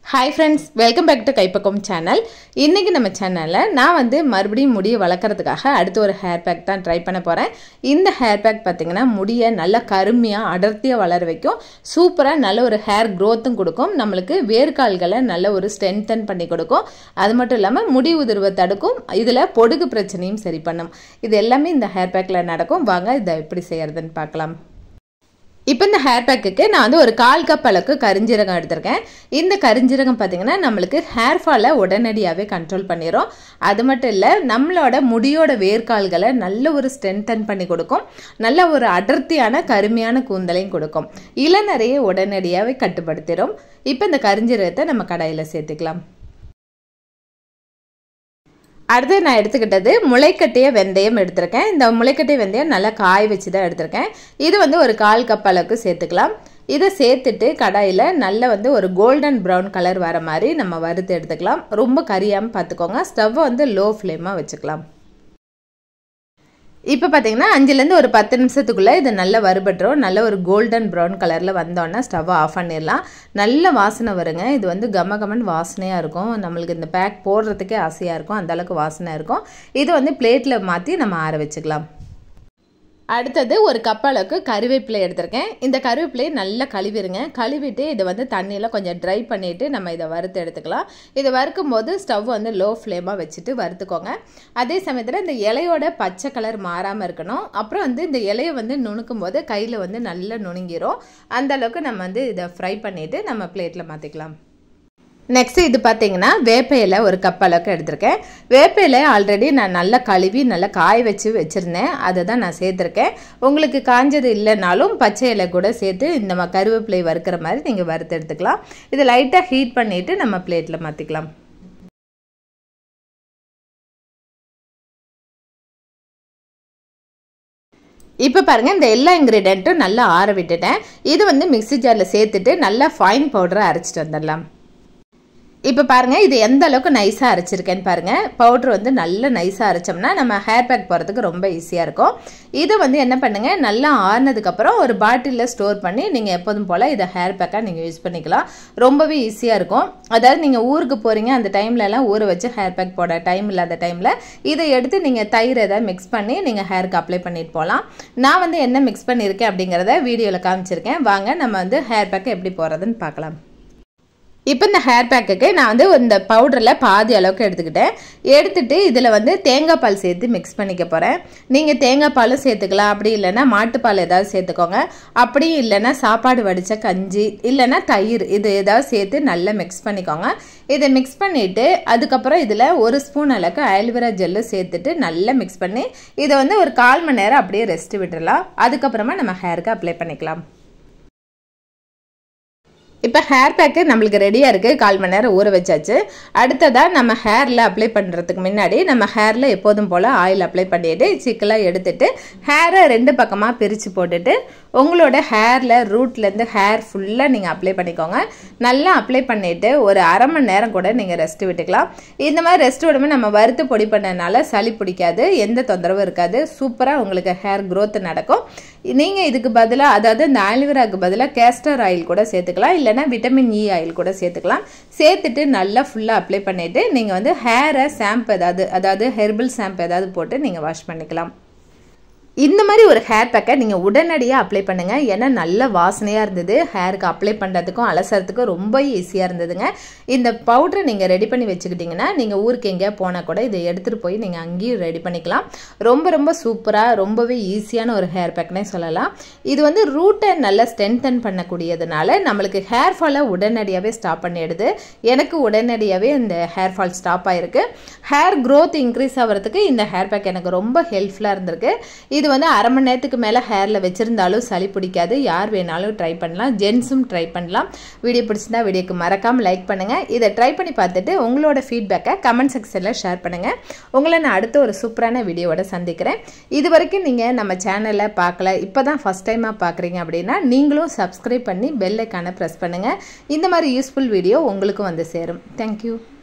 hi friends welcome back to கைப்பக்கம் channel இன்றைக்கி நம்ம சேனலில் நான் வந்து மறுபடியும் முடியை வளர்க்குறதுக்காக அடுத்து ஒரு ஹேர் பேக் தான் ட்ரை பண்ண போகிறேன் இந்த ஹேர் பேக் பார்த்திங்கன்னா முடியை நல்லா கருமையாக அடர்த்தியாக வளர வைக்கும் சூப்பராக நல்ல ஒரு ஹேர் க்ரோத்தும் கொடுக்கும் நம்மளுக்கு வேர்க்கால்களை நல்ல ஒரு ஸ்ட்ரென்தன் பண்ணி கொடுக்கும் அது மட்டும் இல்லாமல் முடி உதிர்வை தடுக்கும் இதில் பொடுகு பிரச்சனையும் சரி பண்ணும் இது எல்லாமே இந்த ஹேர் பேக்கில் நடக்கும் வாங்க இதை எப்படி செய்யறதுன்னு பார்க்கலாம் இப்போ இந்த ஹேர் பேக்குக்கு நான் வந்து ஒரு கால் கப் அளவுக்கு கரிஞ்சீரகம் எடுத்திருக்கேன் இந்த கரிஞ்சீரகம் பார்த்தீங்கன்னா நம்மளுக்கு ஹேர் ஃபாலை உடனடியாகவே கண்ட்ரோல் பண்ணிடும் அது மட்டும் இல்லை நம்மளோட முடியோட வேர்க்கால்களை நல்ல ஒரு ஸ்ட்ரென்தன் பண்ணி கொடுக்கும் நல்ல ஒரு அடர்த்தியான கருமையான கூந்தலையும் கொடுக்கும் இளநரையை உடனடியாகவே கட்டுப்படுத்திடும் இப்போ இந்த கரிஞ்சீரகத்தை நம்ம கடாயில் சேர்த்துக்கலாம் அடுத்து நான் எடுத்துக்கிட்டது முளைக்கட்டிய வெந்தயம் எடுத்திருக்கேன் இந்த முளைக்கட்டிய வெந்தயம் நல்லா காய வச்சு தான் எடுத்திருக்கேன் இது வந்து ஒரு கால் கப் அளவுக்கு சேர்த்துக்கலாம் இதை சேர்த்துட்டு கடாயில் நல்ல வந்து ஒரு கோல்டன் ப்ரௌன் கலர் வர மாதிரி நம்ம வறுத்து எடுத்துக்கலாம் ரொம்ப கரியாமல் பார்த்துக்கோங்க ஸ்டவ்வை வந்து லோ ஃப்ளேமாக வச்சுக்கலாம் இப்போ பார்த்தீங்கன்னா அஞ்சுலேருந்து ஒரு பத்து நிமிஷத்துக்குள்ளே இது நல்லா வறுபட்டுரும் நல்ல ஒரு கோல்டன் ப்ரௌன் கலரில் வந்தோன்னா ஸ்டவ்வை ஆஃப் பண்ணிடலாம் நல்ல வாசனை வருங்க இது வந்து கம கமன் வாசனையாக இருக்கும் நம்மளுக்கு இந்த பேக் போடுறதுக்கே ஆசையாக இருக்கும் அந்தளவுக்கு வாசனை இருக்கும் இது வந்து பிளேட்டில் மாற்றி நம்ம ஆற வச்சுக்கலாம் அடுத்தது ஒரு கப் அளவுக்கு கருவேப்பிலை எடுத்திருக்கேன் இந்த கருவேப்பிலையை நல்லா கழுவிடுங்க கழுவிட்டு இதை வந்து தண்ணியில் கொஞ்சம் ட்ரை பண்ணிவிட்டு நம்ம இதை வறுத்து எடுத்துக்கலாம் இதை வறுக்கும் போது ஸ்டவ் வந்து லோ ஃப்ளேமாக வச்சுட்டு வறுத்துக்கோங்க அதே சமயத்தில் இந்த இலையோட பச்சை கலர் மாறாமல் இருக்கணும் அப்புறம் வந்து இந்த இலையை வந்து நுணுக்கும் போது கையில் வந்து நல்லா நுணுங்கிரும் அந்த அளவுக்கு நம்ம வந்து இதை ஃப்ரை பண்ணிவிட்டு நம்ம பிளேட்டில் மாற்றிக்கலாம் நெக்ஸ்ட் இது பார்த்தீங்கன்னா வேப்ப இலை ஒரு கப் அளவுக்கு எடுத்திருக்கேன் வேப்ப இலை ஆல்ரெடி நான் நல்லா கழுவி நல்லா காய வச்சு வச்சுருந்தேன் அதை தான் நான் சேர்த்துருக்கேன் உங்களுக்கு காஞ்சது இல்லைனாலும் பச்சை இலை கூட சேர்த்து இந்த கருவேப்பிலை வறுக்கிற மாதிரி நீங்கள் வறுத்து எடுத்துக்கலாம் இது லைட்டாக ஹீட் பண்ணிவிட்டு நம்ம பிளேட்டில் மாற்றிக்கலாம் இப்போ பாருங்கள் இந்த எல்லா இன்க்ரீடியண்ட்டும் நல்லா ஆற விட்டுட்டேன் இது வந்து மிக்சி ஜாரில் சேர்த்துட்டு நல்லா ஃபைன் பவுடரை அரைச்சிட்டு வந்துடலாம் இப்போ பாருங்கள் இது எந்த அளவுக்கு நைஸாக அரைச்சிருக்கேன்னு பாருங்கள் பவுட்ரு வந்து நல்ல நைஸாக அரைச்சோம்னா நம்ம ஹேர் பேக் போகிறதுக்கு ரொம்ப ஈஸியாக இருக்கும் இதை வந்து என்ன பண்ணுங்கள் நல்லா ஆறுனதுக்கப்புறம் ஒரு பாட்டிலில் ஸ்டோர் பண்ணி நீங்கள் எப்போதும் போல் இதை ஹேர் பேக்காக நீங்கள் யூஸ் பண்ணிக்கலாம் ரொம்பவே ஈஸியாக இருக்கும் அதாவது நீங்கள் ஊருக்கு போகிறீங்க அந்த டைம்லலாம் ஊற வச்சு ஹேர் பேக் போட டைம் இல்லாத டைமில் இதை எடுத்து நீங்கள் தயிர் எதாவது மிக்ஸ் பண்ணி நீங்கள் ஹேருக்கு அப்ளை பண்ணிட்டு போகலாம் நான் வந்து என்ன மிக்ஸ் பண்ணியிருக்கேன் அப்படிங்கிறத வீடியோவில் காமிச்சிருக்கேன் வாங்க நம்ம வந்து ஹேர் பேக்கை எப்படி போகிறதுன்னு பார்க்கலாம் இப்போ இந்த ஹேர் பேக்குக்கு நான் வந்து இந்த பவுடரில் பாதி அளவுக்கு எடுத்துக்கிட்டேன் எடுத்துட்டு இதில் வந்து தேங்காய் பால் சேர்த்து மிக்ஸ் பண்ணிக்க போகிறேன் நீங்கள் தேங்காய் பாலும் சேர்த்துக்கலாம் அப்படி இல்லைன்னா மாட்டுப்பால் ஏதாவது சேர்த்துக்கோங்க அப்படியும் இல்லைன்னா சாப்பாடு வடித்த கஞ்சி இல்லைன்னா தயிர் இது ஏதாவது சேர்த்து நல்லா மிக்ஸ் பண்ணிக்கோங்க இதை மிக்ஸ் பண்ணிவிட்டு அதுக்கப்புறம் இதில் ஒரு ஸ்பூன் அளவுக்கு ஆல்வேரா ஜெல்லு சேர்த்துட்டு நல்லா மிக்ஸ் பண்ணி இதை வந்து ஒரு கால் மணி நேரம் அப்படியே ரெஸ்ட் விட்டுடலாம் அதுக்கப்புறமா நம்ம ஹேருக்கு அப்ளை பண்ணிக்கலாம் இப்போ ஹேர் பேக்கு நம்மளுக்கு ரெடியாக இருக்குது கால் மணி நேரம் ஊற வச்சாச்சு அடுத்ததாக நம்ம ஹேரில் அப்ளை பண்ணுறதுக்கு முன்னாடி நம்ம ஹேரில் எப்போதும் போல் ஆயில் அப்ளை பண்ணிவிட்டு சிக்கலாக எடுத்துட்டு ஹேரை ரெண்டு பக்கமாக பிரித்து போட்டுட்டு உங்களோட ஹேரில் ரூட்லேருந்து ஹேர் ஃபுல்லாக நீங்கள் அப்ளை பண்ணிக்கோங்க நல்லா அப்ளை பண்ணிவிட்டு ஒரு அரை மணி நேரம் கூட நீங்கள் ரெஸ்ட் விட்டுக்கலாம் இந்த மாதிரி ரெஸ்ட் விடும்போது நம்ம வறுத்து பொடி பண்ணனால சளி பிடிக்காது எந்த தொந்தரவும் இருக்காது சூப்பராக உங்களுக்கு ஹேர் க்ரோத் நடக்கும் நீங்கள் இதுக்கு பதிலாக அதாவது இந்த ஆலிவராக்கு பதிலாக கேஸ்டர் ஆயில் கூட சேர்த்துக்கலாம் இல்லைனா விட்டமின் இ ஆயில் கூட சேர்த்துக்கலாம் சேர்த்துட்டு நல்லா ஃபுல்லாக அப்ளை பண்ணிவிட்டு நீங்கள் வந்து ஹேரை ஷாம்பு ஏதாவது அதாவது ஹெர்பல் ஷாம்பு ஏதாவது போட்டு நீங்கள் வாஷ் பண்ணிக்கலாம் இந்த மாதிரி ஒரு ஹேர் பேக்கை நீங்கள் உடனடியாக அப்ளை பண்ணுங்கள் ஏன்னா நல்ல வாசனையாக இருந்தது ஹேருக்கு அப்ளை பண்ணுறதுக்கும் அலசறதுக்கும் ரொம்ப ஈஸியாக இருந்ததுங்க இந்த பவுட்ரை நீங்கள் ரெடி பண்ணி வச்சுக்கிட்டிங்கன்னா நீங்கள் ஊருக்கு எங்கேயா போனால் கூட இதை எடுத்துகிட்டு போய் நீங்கள் அங்கேயும் ரெடி பண்ணிக்கலாம் ரொம்ப ரொம்ப சூப்பராக ரொம்பவே ஈஸியான ஒரு ஹேர் பேக்னே சொல்லலாம் இது வந்து ரூட்டை நல்லா ஸ்ட்ரென்தன் பண்ணக்கூடியதுனால நம்மளுக்கு ஹேர் ஃபாலை உடனடியாகவே ஸ்டாப் பண்ணிடுது எனக்கு உடனடியாகவே இந்த ஹேர் ஃபால் ஸ்டாப் ஆகிருக்கு ஹேர் க்ரோத் இன்க்ரீஸ் ஆகிறதுக்கு இந்த ஹேர் பேக் எனக்கு ரொம்ப ஹெல்ப்ஃபுல்லாக இருந்திருக்கு இது இது வந்து அரை மணி நேரத்துக்கு மேலே ஹேரில் வச்சுருந்தாலும் சளி பிடிக்காது யார் வேணாலும் ட்ரை பண்ணலாம் ஜென்ஸும் ட்ரை பண்ணலாம் வீடியோ பிடிச்சிருந்தா வீடியோக்கு மறக்காமல் லைக் பண்ணுங்கள் இதை ட்ரை பண்ணி பார்த்துட்டு உங்களோட ஃபீட்பேக்கை கமெண்ட் செக்ஷனில் ஷேர் பண்ணுங்கள் உங்களை நான் அடுத்த ஒரு சூப்பரான வீடியோவோட சந்திக்கிறேன் இது வரைக்கும் நீங்கள் நம்ம சேனலில் பார்க்கல இப்போ தான் ஃபஸ்ட் டைமாக பார்க்குறீங்க அப்படின்னா நீங்களும் சப்ஸ்கிரைப் பண்ணி பெல் ஐக்கானை ப்ரெஸ் பண்ணுங்கள் இந்த மாதிரி யூஸ்ஃபுல் வீடியோ உங்களுக்கும் வந்து சேரும் தேங்க்யூ